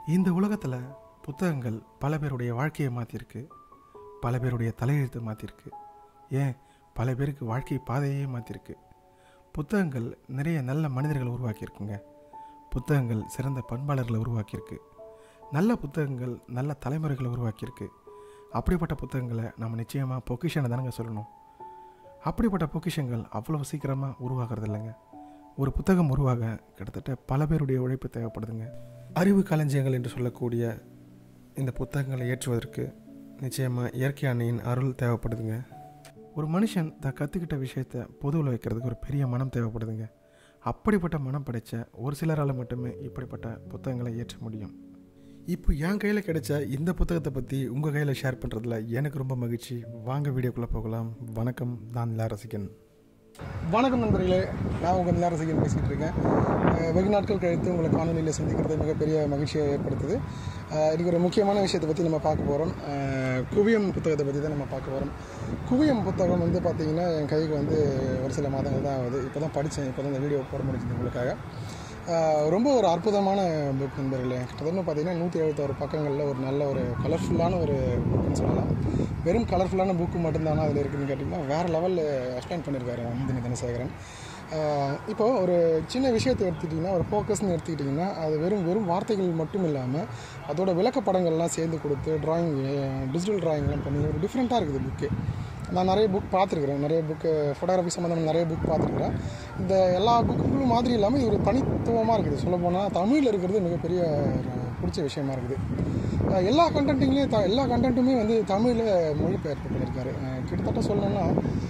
இந்த உலகத்தில் புத்தகங்கள் பல பேருடைய வாழ்க்கையை மாற்றிருக்கு பல பேருடைய தலையெழுத்தை மாற்றிருக்கு ஏன் பல பேருக்கு வாழ்க்கை பாதையே மாற்றிருக்கு புத்தகங்கள் நிறைய நல்ல மனிதர்களை உருவாக்கியிருக்குங்க புத்தகங்கள் சிறந்த பண்பாளர்களை உருவாக்கியிருக்கு நல்ல புத்தகங்கள் நல்ல தலைமுறைகளை உருவாக்கியிருக்கு அப்படிப்பட்ட புத்தகங்களை நம்ம நிச்சயமாக பொக்கிஷனை தானங்க சொல்லணும் அப்படிப்பட்ட பொக்கிஷங்கள் அவ்வளோ சீக்கிரமாக உருவாகிறது இல்லைங்க ஒரு புத்தகம் உருவாக கிட்டத்தட்ட பல பேருடைய உழைப்பு தேவைப்படுதுங்க அறிவு களஞ்சியங்கள் என்று சொல்லக்கூடிய இந்த புத்தகங்களை ஏற்றுவதற்கு நிச்சயமாக இயற்கை அன்னையின் அருள் தேவைப்படுதுங்க ஒரு மனுஷன் தான் கற்றுக்கிட்ட விஷயத்த பொதுவில் வைக்கிறதுக்கு ஒரு பெரிய மனம் தேவைப்படுதுங்க அப்படிப்பட்ட மனம் படைத்த ஒரு சிலரால் மட்டுமே இப்படிப்பட்ட புத்தகங்களை ஏற்ற முடியும் இப்போ என் கையில் கிடைச்ச இந்த புத்தகத்தை பற்றி உங்கள் கையில் ஷேர் பண்ணுறதுல எனக்கு ரொம்ப மகிழ்ச்சி வாங்க வீடியோக்குள்ளே போகலாம் வணக்கம் நான் நிலா ரசிகன் வணக்கம் நண்பர்களே நான் உங்கள் நிலா ரசிகன் பேசிகிட்டு இருக்கேன் அஹ் வெகு நாட்கள் கழித்து உங்களை காணொலியில் சந்திக்கிறது மிகப்பெரிய மகிழ்ச்சியை ஏற்படுத்துது அஹ் இன்னைக்கு ஒரு முக்கியமான விஷயத்தை பற்றி நம்ம பார்க்க போகிறோம் குவியம் புத்தகத்தை பற்றி தான் நம்ம பார்க்க போகிறோம் குவியம் புத்தகம் வந்து பார்த்திங்கன்னா என் கைக்கு வந்து ஒரு சில மாதங்கள் தான் ஆகுது இப்போ தான் படித்தேன் இப்போ தான் இந்த வீடியோ போட முடிஞ்சது உங்களுக்காக அஹ் ரொம்ப ஒரு அற்புதமான புக் நண்பர்களே கிட்டத்தட்ட பார்த்தீங்கன்னா நூற்றி எழுபத்தாறு பக்கங்களில் ஒரு நல்ல ஒரு கலர்ஃபுல்லான ஒரு புக்குன்னு சொல்லலாம் வெறும் கலர்ஃபுல்லான புக்கு மட்டும்தானா அதில் இருக்குதுன்னு கேட்டிங்கன்னா வேறு லெவலில் எக்ஸ்பிளைன் பண்ணியிருக்காரு அமுதினி தனசேகரன் ஆஹ் இப்போ ஒரு சின்ன விஷயத்தை எடுத்துக்கிட்டிங்கன்னா ஒரு ஃபோக்கஸ்னு எடுத்துக்கிட்டிங்கன்னா அது வெறும் வெறும் வார்த்தைகள் மட்டும் இல்லாமல் அதோட விளக்கப்படங்கள்லாம் சேர்ந்து கொடுத்து டிராயிங் டிஜிட்டல் டிராயிங்லாம் பண்ணி ஒரு டிஃப்ரெண்ட்டாக இருக்குது புக்கு நான் நிறைய புக் பார்த்துருக்குறேன் நிறைய புக்கு ஃபோட்டோகிராஃபி சம்மந்தமாக நிறைய புக் பார்த்துருக்குறேன் இந்த எல்லா புக்குகளும் மாதிரி இல்லாமல் இது ஒரு தனித்துவமாக இருக்குது சொல்லப்போனால் தமிழில் இருக்கிறது மிகப்பெரிய ஒரு பிடிச்ச விஷயமா இருக்குது அஹ் எல்லா கண்டென்ட்டுங்களையும் த எல்லா கண்டென்ட்டுமே வந்து தமிழில் மொழிபெயர்ப்பு பண்ணியிருக்காரு அஹ் கிட்டத்தட்ட சொல்லணும்னா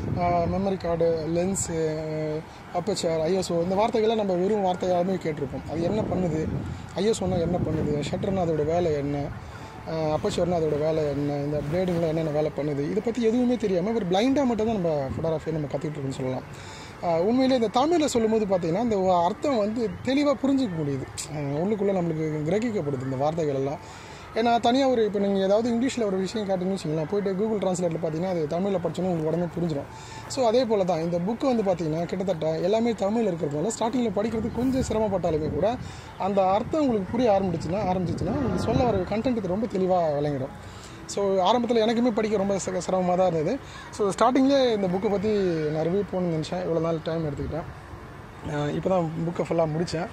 memory card lens aperture ISO இந்த வார்த்தைகள்லாம் நம்ம வெறும் வார்த்தையாலுமே கேட்டிருப்போம் அது என்ன பண்ணுது ஐஎஸ்ஓனா என்ன பண்ணுது ஷட்டர்னா அதோட வேலை என்ன அப்பச்சர்னா அதோட வேலை என்ன இந்த பிளேடிங்லாம் என்னென்ன வேலை பண்ணுது இதை பற்றி எதுவுமே தெரியாமல் ஒரு பிளைண்டாக மட்டும் தான் நம்ம ஃபோட்டோகிராஃபியை நம்ம கற்றுக்கிட்டு இருக்கோம்னு சொல்லலாம் ஆஹ் உண்மையிலே இந்த தமிழில் சொல்லும்போது பார்த்தீங்கன்னா இந்த அர்த்தம் வந்து தெளிவாக புரிஞ்சிக்க முடியுது ஆஹ் உள்ளுக்குள்ளே நம்மளுக்கு கிரகிக்கப்படுது இந்த வார்த்தைகள் எல்லாம் ஏன்னா தனியாக ஒரு இப்போ நீங்கள் ஏதாவது இங்கிலீஷில் ஒரு விஷயம் கேட்டிங்கன்னு வச்சுக்கலாம் போயிட்டு கூகுள் ட்ரான்ஸ்லேட்டில் பார்த்தீங்கன்னா அது தமிழில் படிச்சோன்னா உங்களுக்கு உடனே புரிஞ்சிடும் ஸோ அதே போல் தான் இந்த புக்கு வந்து பார்த்தீங்கன்னா கிட்டத்தட்ட எல்லாமே தமிழில் இருக்கிறதுனால ஸ்டார்டிங்கில் படிக்கிறது கொஞ்சம் சிரமப்பட்டாலுமே கூட அந்த அர்த்தம் உங்களுக்கு புரிய ஆரம்பிச்சுன்னா ஆரம்பிச்சிச்சுன்னா உங்களுக்கு சொல்ல வர கண்டென்ட் ரொம்ப தெளிவாக விளங்கிடும் ஸோ ஆரம்பத்தில் எனக்குமே படிக்க ரொம்ப சிர- சிரமமாக தான் இருந்தது ஸோ ஸ்டார்டிங்லேயே இந்த புக்கை பற்றி நான் ரிவ்யூ போகணும்னு நினச்சேன் இவ்வளோ நாள் டைம் எடுத்துக்கிட்டேன் இப்போ தான் புக்கை ஃபுல்லாக முடித்தேன்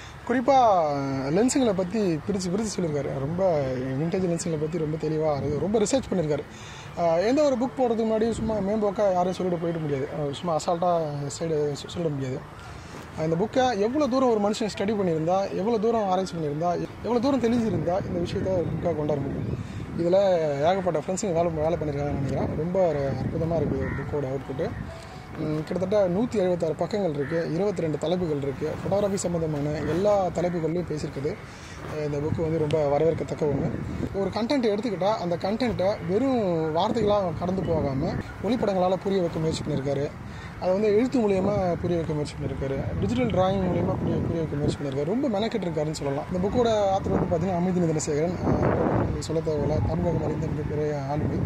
குறிப்பாக லென்ஸுங்களை பற்றி பிரித்து பிரித்து சொல்லியிருக்காரு ரொம்ப விண்டேஜ் லென்ஸுங்களை பற்றி ரொம்ப தெளிவாக ரொம்ப ரிசர்ச் பண்ணியிருக்காரு அஹ் எந்த ஒரு புக் போடுறதுக்கு முன்னாடி சும்மா மேம்போக்காக யாரையும் சொல்லிட்டு போயிட முடியாது அஹ் சும்மா அசால்ட்டாக சைடு சொல்லிட முடியாது இந்த புக்கை எவ்வளோ தூரம் ஒரு மனுஷன் ஸ்டடி பண்ணியிருந்தா எவ்வளோ தூரம் ஆராய்ச்சி பண்ணியிருந்தா எவ்வளோ தூரம் தெளிஞ்சிருந்தா இந்த விஷயத்த புக்காக கொண்டாட முடியும் இதில் ஏகப்பட்ட ஃப்ரெண்ட்ஸுங்க வேலை வேலை பண்ணியிருக்காங்கன்னு நினைக்கிறேன் ரொம்ப ஒரு அற்புதமாக இருக்குது புக்கோட அவுட்புட்டு ம், கிட்டத்தட்ட நூற்றி எழுபத்தாறு பக்கங்கள் இருக்குது இருபத்தி ரெண்டு தலைப்புகள் இருக்குது ஃபோட்டோகிராஃபி சம்மந்தமான எல்லா தலைப்புகள்லையும் பேசியிருக்குது அஹ் இந்த புக்கு வந்து ரொம்ப வரவேற்கத்தக்க ஒன்று ஒரு கண்டென்ட் எடுத்துக்கிட்டால் அந்த கண்டென்ட்டை வெறும் வார்த்தைகளாக கடந்து போகாமல் ஒளிப்படங்களால் புரிய வைக்க முயற்சி பண்ணியிருக்காரு அதை வந்து எழுத்து மூலியமாக புரிய வைக்க முயற்சி பண்ணியிருக்காரு டிஜிட்டல் டிராயிங் மூலியமாக புரிய புரிய வைக்க முயற்சி பண்ணியிருக்காரு ரொம்ப மெனக்கெட்டு இருக்காருன்னு சொல்லலாம் இந்த புக்கோட ஆத்தர் வந்து பார்த்தீங்கன்னா அமிதி நிதனசேகரன் அஹ் சொல்ல தேவையில்ல தமிழகம் அறிந்த மிகப்பெரிய ஆளுமை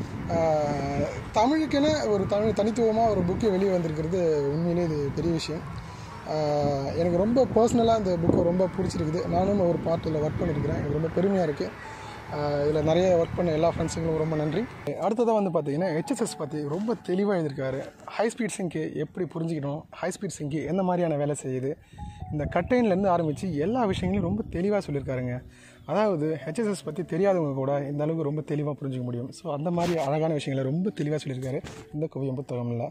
ஆஹ் தமிழுக்கென ஒரு தமிழ் தனித்துவமாக ஒரு புக்கு வெளியே வந்திருக்கிறது உண்மையிலே இது பெரிய விஷயம் ஆஹ் எனக்கு ரொம்ப பர்சனலாக இந்த புக்கை ரொம்ப பிடிச்சிருக்குது நானும் ஒரு பார்ட்டில் ஒர்க் பண்ணியிருக்கிறேன் எனக்கு ரொம்ப பெருமையாக இருக்குது இதில் நிறைய ஒர்க் பண்ண எல்லா ஃப்ரெண்ட்ஸுங்களும் ரொம்ப நன்றி அடுத்ததாக வந்து பார்த்தீங்கன்னா ஹெச்எஸ்எஸ் பற்றி ரொம்ப தெளிவாக எழுதியிருக்காரு ஹை ஸ்பீட் சிங்க்கு எப்படி புரிஞ்சுக்கணும் ஹை ஸ்பீட் சிங்க்கு எந்த மாதிரியான வேலை செய்யுது இந்த கட்டைன்லேருந்து ஆரம்பித்து எல்லா விஷயங்களையும் ரொம்ப தெளிவாக சொல்லியிருக்காருங்க அதாவது ஹெச்எஸ்எஸ் பற்றி தெரியாதவங்க கூட இந்த அளவுக்கு ரொம்ப தெளிவாக புரிஞ்சுக்க முடியும் ஸோ அந்த மாதிரி அழகான விஷயங்களை ரொம்ப தெளிவாக சொல்லியிருக்காரு இந்த குவியம் புத்தகமில்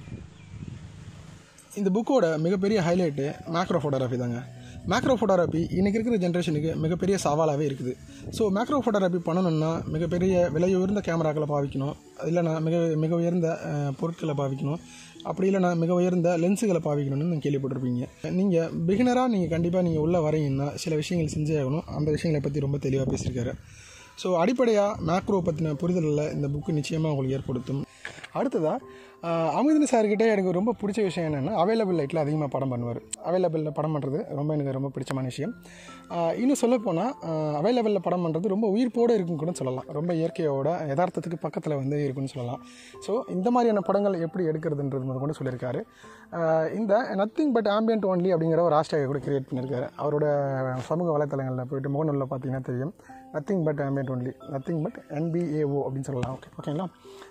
இந்த புக்கோட மிகப்பெரிய ஹைலைட்டு மேக்ரோ ஃபோட்டோகிராஃபி தாங்க மேக்ரோ ஃபோட்டோகிராஃபி இன்றைக்கி இருக்கிற ஜென்ரேஷனுக்கு மிகப்பெரிய சவாலாகவே இருக்குது ஸோ மேக்ரோ ஃபோட்டோகிராஃபி பண்ணணும்னா மிகப்பெரிய விலை உயர்ந்த கேமராக்களை பாவிக்கணும் இல்லைனா மிக மிக உயர்ந்த அஹ், பொருட்களை பாவிக்கணும் அப்படி இல்லைனா மிக உயர்ந்த லென்ஸுகளை பாவிக்கணும்னு நீங்கள் கேள்விப்பட்டிருப்பீங்க நீங்கள் பிகினராக நீங்கள் கண்டிப்பாக நீங்கள் உள்ளே வரீங்கன்னா சில விஷயங்கள் செஞ்சே ஆகணும் அந்த விஷயங்களை பற்றி ரொம்ப தெளிவாக பேசியிருக்காரு ஸோ அடிப்படையாக மேக்ரோ பற்றின புரிதலில் இந்த புக்கு நிச்சயமாக உங்களுக்கு ஏற்படுத்தும் அடுத்ததாக அமிர்தினி சார்கிட்ட எனக்கு ரொம்ப பிடிச்ச விஷயம் என்னென்னா அவைலபிள் லைட்டில் அதிகமாக படம் பண்ணுவார் அவைலபிளில் படம் பண்ணுறது ரொம்ப எனக்கு ரொம்ப பிடிச்சமான விஷயம் ஆஹ் இன்னும் சொல்லப்போனால் அவைலபிளில் படம் பண்ணுறது ரொம்ப உயிர்ப்போடு இருக்குன்னு கூட சொல்லலாம் ரொம்ப இயற்கையோட யதார்த்தத்துக்கு பக்கத்தில் வந்து இருக்குன்னு சொல்லலாம் ஸோ இந்த மாதிரியான படங்கள் எப்படி எடுக்கிறதுன்றது முதல் கூட சொல்லியிருக்காரு ஆஹ் இந்த நத்திங் பட் ஆம்பியன்ட் ஒன்லி அப்படிங்கிற ஒரு ஹேஷ்டேக் கூட கிரியேட் பண்ணியிருக்காரு அவரோட சமூக வலைத்தளங்களில் போயிட்டு முகநூலில் பார்த்தீங்கன்னா தெரியும் nothing but ambient only nothing but என்பிஏஓ அப்படின்னு சொல்லலாம் ஓகே ஓகேங்களா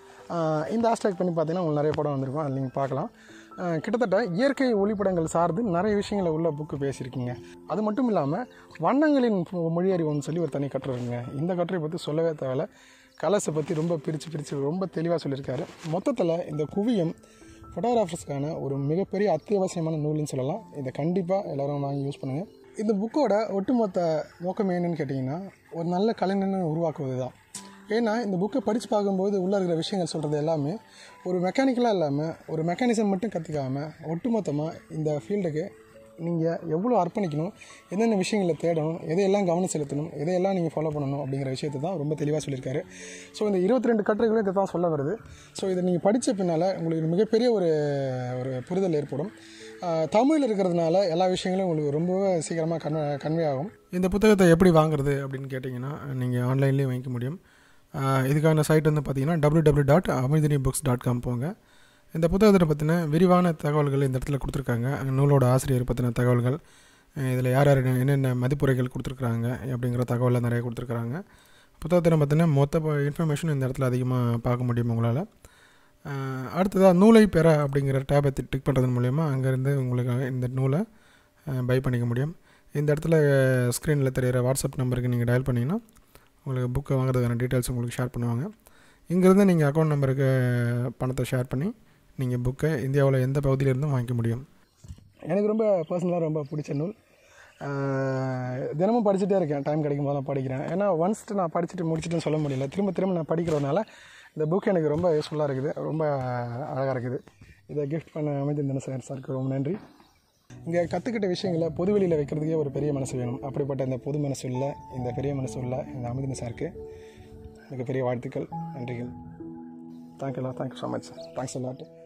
ஆஹ் இந்த ஹேஷ்டேக் பண்ணி பார்த்தீங்கன்னா உங்களுக்கு நிறைய படம் வந்திருக்கும் அதில் நீங்கள் பார்க்கலாம் ஆஹ் கிட்டத்தட்ட இயற்கை ஒளிப்படங்கள் சார்ந்து நிறைய விஷயங்களை உள்ள புக்கு பேசியிருக்கீங்க அது மட்டும் இல்லாமல் வண்ணங்களின் மொ- மொழியறிவுன்னு சொல்லி ஒரு தனி கட்டுரை இருக்குங்க இந்த கட்டுரை பற்றி சொல்லவே தேவையில்ல கலர்ஸை பற்றி ரொம்ப பிரித்து பிரித்து ரொம்ப தெளிவாக சொல்லியிருக்காரு மொத்தத்தில் இந்த குவியம் ஃபோட்டோகிராஃபர்ஸ்க்கான ஒரு மிகப்பெரிய அத்தியாவசியமான நூல்னு சொல்லலாம் இதை கண்டிப்பாக எல்லோரும் வாங்கி யூஸ் பண்ணுங்கள் இந்த புக்கோட ஒட்டுமொத்த நோக்கம் என்னன்னு கேட்டிங்கன்னா ஒரு நல்ல கலைஞனை உருவாக்குவது தான் ஏன்னா இந்த புக்கை படித்து பார்க்கும்போது உள்ளே இருக்கிற விஷயங்கள் சொல்கிறது எல்லாமே ஒரு மெக்கானிக்கலாக இல்லாமல் ஒரு மெக்கானிசம் மட்டும் கற்றுக்காமல் ஒட்டுமொத்தமாக இந்த ஃபீல்டுக்கு நீங்கள் எவ்வளோ அர்ப்பணிக்கணும் என்னென்ன விஷயங்களை தேடணும் எதையெல்லாம் கவனம் செலுத்தணும் எதையெல்லாம் நீங்கள் ஃபாலோ பண்ணணும் அப்படிங்கிற விஷயத்தை தான் ரொம்ப தெளிவாக சொல்லியிருக்காரு ஸோ இந்த இருபத்தி ரெண்டு கட்டுரைகளும் இதை தான் சொல்ல வருது ஸோ இதை நீங்கள் படித்த பின்னால் உங்களுக்கு மிகப்பெரிய ஒரு ஒரு புரிதல் ஏற்படும் ஆஹ் தமிழில் இருக்கிறதுனால எல்லா விஷயங்களும் உங்களுக்கு ரொம்பவே சீக்கிரமாக கன்வே கன்வே ஆகும் இந்த புத்தகத்தை எப்படி வாங்குறது அப்படின்னு கேட்டிங்கன்னா நீங்கள் ஆன்லைன்லேயே வாங்கிக்க முடியும் ஆஹ் இதுக்கான சைட் வந்து பார்த்தீங்கன்னா W W dot Amirthini books dot com போங்க இந்த புத்தகத்தை பற்றின விரிவான தகவல்கள் இந்த இடத்துல கொடுத்துருக்காங்க நூலோட ஆசிரியர் பற்றின தகவல்கள் இதில் யார் யார் என்னென்ன மதிப்புரைகள் கொடுத்துருக்குறாங்க அப்படிங்கிற தகவலை நிறைய கொடுத்துருக்குறாங்க புத்தகத்தை பற்றின மொத்த இன்ஃபர்மேஷன் இந்த இடத்துல அதிகமாக பார்க்க முடியும் உங்களால் அடுத்ததாக நூலை பெற அப்படிங்கிற டேபை டிக் பண்ணுறது மூலயமா அங்கேருந்து உங்களுக்கு இந்த நூலை பை பண்ணிக்க முடியும் இந்த இடத்துல ஸ்க்ரீனில் தெரியிற வாட்ஸ்அப் நம்பருக்கு நீங்கள் டயல் பண்ணிங்கன்னா உங்களுக்கு புக்கை வாங்குறதுக்கான டீட்டெயில்ஸ் உங்களுக்கு ஷேர் பண்ணுவாங்க இங்கேருந்து நீங்கள் அக்கௌண்ட் நம்பருக்கு பணத்தை ஷேர் பண்ணி நீங்கள் புக்கை இந்தியாவில் எந்த பகுதியிலேருந்தும் வாங்கிக்க முடியும் எனக்கு ரொம்ப பர்சனலாக ரொம்ப பிடிச்ச நூல் ஆஹ் தினமும் படிச்சுட்டே இருக்கேன் டைம் கிடைக்கும் போது நான் படிக்கிறேன் ஏன்னா ஒன்ஸ் நான் படிச்சுட்டு முடிச்சுட்டுன்னு சொல்ல முடியல திரும்ப திரும்ப நான் படிக்கிறதுனால இந்த புக் எனக்கு ரொம்ப யூஸ்ஃபுல்லாக இருக்குது ரொம்ப அழகாக இருக்குது இதை கிஃப்ட் பண்ண அமைந்திருந்தன சார் சாருக்கு ரொம்ப நன்றி இங்கே கற்றுக்கிட்ட விஷயங்களை பொதுவெளியில் வைக்கிறதுக்கே ஒரு பெரிய மனசு வேணும் அப்படிப்பட்ட இந்த பொது மனசு உள்ள இந்த பெரிய மனசு உள்ள இந்த அமிர்தின சாருக்கு மிகப்பெரிய வாழ்த்துக்கள் நன்றிகள் தேங்க்யூலா thank you so much thanks allot